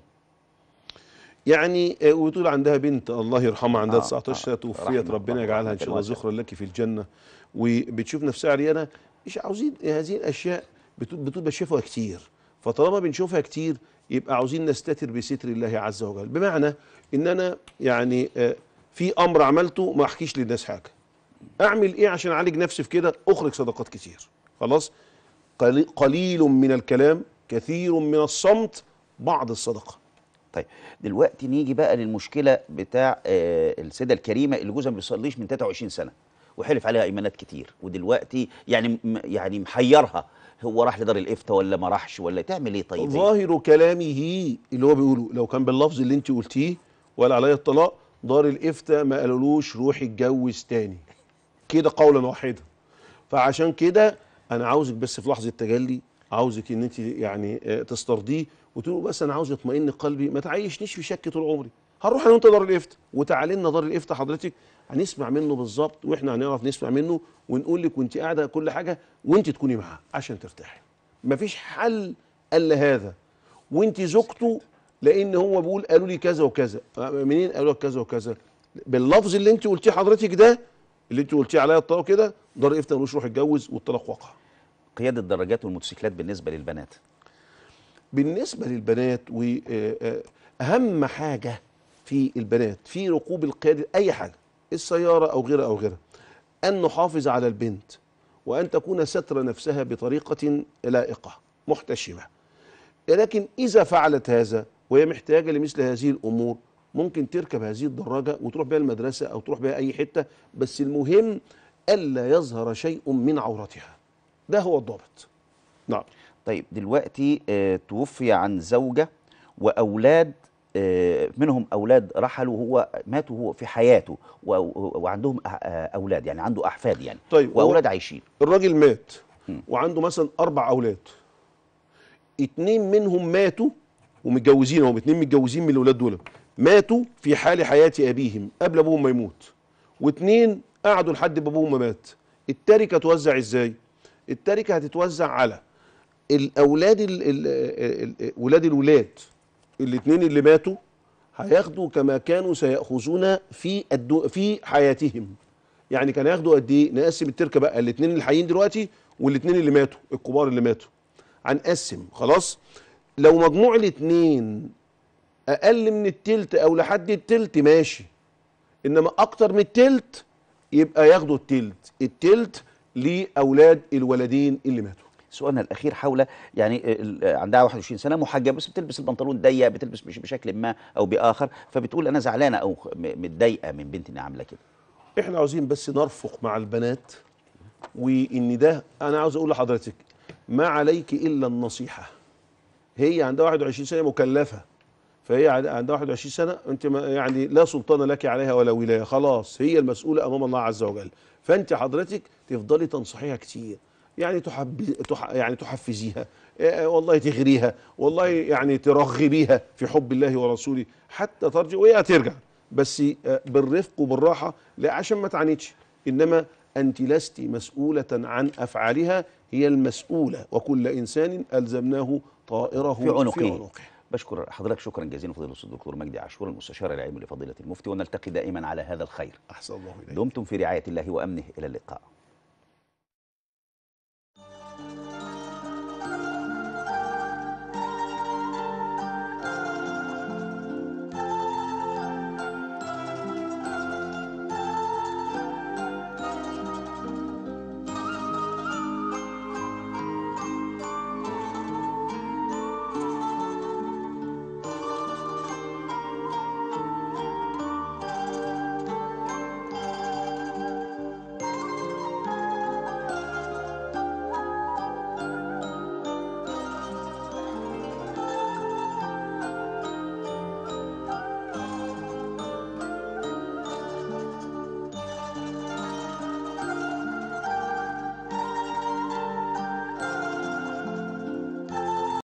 يعني آه، وتقول عندها بنت الله يرحمها عندها آه، 19 سنه آه، توفيت رحمة ربنا الله يجعلها ان ورحمة شاء الله الواسعة. ذخرا لك في الجنه وبتشوف نفسها عريانه مش عاوزين هذه الاشياء بتقول بتقول بشوفها كتير فطالما بنشوفها كتير يبقى عاوزين نستتر بستر الله عز وجل بمعنى ان انا يعني آه، في امر عملته ما احكيش للناس حاجه اعمل ايه عشان اعالج نفسي في كده اخرج صدقات كتير خلاص قلي- قليل من الكلام كثير من الصمت بعض الصدقه طيب دلوقتي نيجي بقى للمشكله بتاع آه، السيده الكريمه اللي جوزها ما بيصليش من 23 سنه وحلف عليها ايمانات كتير ودلوقتي يعني م- يعني محيرها هو راح لدار الافتاء ولا ما راحش ولا تعمل ايه طيب هي؟ ظاهر كلامه اللي هو بيقوله لو كان باللفظ اللي انت قلتيه ولا عليا الطلاق دار الافتاء ما قالولوش روح اتجوز تاني كده قولا واحدا فعشان كده انا عاوزك بس في لحظه تجلي عاوزك ان انت يعني آه، تسترضيه وتقول بس انا عاوز يطمئن قلبي ما تعيشنيش في شك طول عمري هنروح انا وانت دار الافتاء وتعالي لنا دار الافتاء حضرتك هنسمع منه بالظبط واحنا هنعرف نسمع منه ونقول لك وانت قاعده كل حاجه وانت تكوني معاه عشان ترتاحي مفيش حل الا هذا وانت زوجته لان هو بيقول قالوا لي كذا وكذا منين قالوا لك كذا وكذا باللفظ اللي انت قلتيه حضرتك ده اللي انت قلتيه عليا الطلاق كده دار الافتاء ملوش روح اتجوز والطلاق وقع قياده الدراجات والموتوسيكلات بالنسبه للبنات بالنسبه للبنات واهم حاجه في البنات في ركوب القياده اي حاجه السياره او غيرها او غيرها ان نحافظ على البنت وان تكون ستر نفسها بطريقه لائقه محتشمه لكن اذا فعلت هذا وهي محتاجه لمثل هذه الامور ممكن تركب هذه الدراجه وتروح بها المدرسه او تروح بها اي حته بس المهم الا يظهر شيء من عورتها ده هو الضابط نعم طيب دلوقتي آه، توفي عن زوجة وأولاد آه، منهم أولاد رحلوا هو ماتوا هو في حياته و- و- وعندهم أح- آه، أولاد يعني عنده أحفاد يعني طيب هو وأولاد عايشين الراجل مات وعنده مثلا اربع اولاد اتنين منهم ماتوا ومتجوزين هم اتنين متجوزين من الاولاد دول ماتوا في حال حياه ابيهم قبل ابوهم ما يموت واتنين قعدوا لحد ما ابوهم ما مات التركه توزع ازاي التركه هتتوزع على الاولاد ال ال ال ولاد الولاد الاثنين اللي ماتوا هياخدوا كما كانوا سياخذون في الدو في حياتهم يعني كان ياخدوا قد ايه نقسم التركه بقى الاثنين اللي حيين دلوقتي والاثنين اللي ماتوا الكبار اللي ماتوا هنقسم خلاص لو مجموع الاثنين اقل من التلت او لحد التلت ماشي انما اكتر من التلت يبقى ياخدوا التلت التلت لاولاد الولدين اللي ماتوا سؤالنا الأخير حول يعني ال- عندها 21 سنة محجبة بس بتلبس البنطلون ضيق بتلبس بش- بشكل ما أو بآخر فبتقول أنا زعلانة أو م- متضايقة من بنتي إنها عاملة كده احنا عاوزين بس نرفق مع البنات وان ده انا عاوز اقول لحضرتك ما عليك الا النصيحه هي عندها 21 سنه مكلفه فهي عند- عندها 21 سنه انت ما- يعني لا سلطان لك عليها ولا ولايه خلاص هي المسؤوله امام الله عز وجل فانت حضرتك تفضلي تنصحيها كتير يعني تحب تح يعني تحفزيها آه، والله تغريها والله يعني ترغبيها في حب الله ورسوله حتى ترجع وهي هترجع بس آه، بالرفق وبالراحه لا عشان ما تعاندش انما انت لست مسؤوله عن افعالها هي المسؤوله وكل انسان الزمناه طائره في عنقه, في عنقه. بشكر حضرتك شكرا جزيلا فضيله الاستاذ الدكتور مجدي عاشور المستشار العلمي لفضيله المفتي ونلتقي دائما على هذا الخير احسن الله اليك دمتم في رعايه الله وامنه الى اللقاء